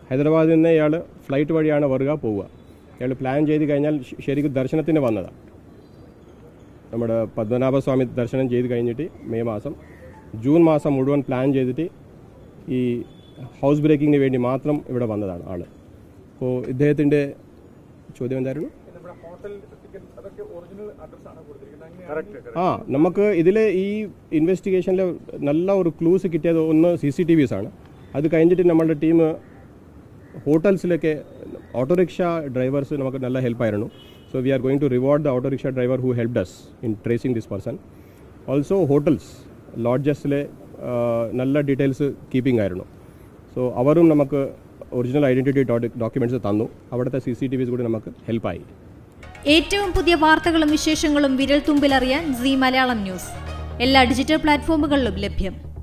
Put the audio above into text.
ഹൈദരാബാദിൽ നിന്ന് ഇയാൾ ഫ്ലൈറ്റ് വഴിയാണ് വരിക പോവുക ഇയാൾ പ്ലാൻ ചെയ്ത് കഴിഞ്ഞാൽ ശ- ശരിക്കും ദർശനത്തിന് വന്നതാണ് നമ്മുടെ പത്മനാഭസ്വാമി ദർശനം ചെയ്ത് കഴിഞ്ഞിട്ട് മെയ് മാസം ജൂൺ മാസം മുഴുവൻ പ്ലാൻ ചെയ്തിട്ട് ഈ ഹൗസ് ബ്രേക്കിങ്ങിന് വേണ്ടി മാത്രം ഇവിടെ വന്നതാണ് ആള് അപ്പോൾ ഇദ്ദേഹത്തിൻ്റെ ചോദ്യം എന്തായിരുന്നു നമ്മുടെ ഹോട്ടൽ ടിക്കറ്റ് അതൊക്കെ ഒറിജിനൽ അഡ്രസ് ആണ് കൊടുത്തിരിക്കുന്നത് ആ നമുക്ക് ഇതിൽ ഈ ഇൻവെസ്റ്റിഗേഷനിൽ നല്ല ഒരു ക്ലൂസ് കിട്ടിയത് ഒന്ന് സി സി ടി വിസ് ആണ് അത് കഴിഞ്ഞിട്ട് നമ്മളുടെ ടീം ഹോട്ടൽസിലൊക്കെ ഓട്ടോറിക്ഷ ഡ്രൈവേഴ്സ് നമുക്ക് നല്ല ഹെൽപ്പായിരുന്നു so we are going to reward the autorickshaw driver who helped us in tracing this person also hotels ലോഡ്ജസിലെ നല്ല ഡീറ്റെയിൽസ് കീപ്പിംഗ് ആയിരുന്നു സോ അവരും നമുക്ക് ഒറിജിനൽ ഐഡൻറ്റിറ്റി ഡോക്യുമെൻറ്റ്സ് തന്നു അവിടുത്തെ സി സി ടി വിസ് കൂടി നമുക്ക് ഹെൽപ്പായി ഏറ്റവും പുതിയ വാർത്തകളും വിശേഷങ്ങളും വിരൽ തുമ്പിലറിയാൻ സി മലയാളം ന്യൂസ് എല്ലാ ഡിജിറ്റൽ പ്ലാറ്റ്ഫോമുകളിലും ലഭ്യം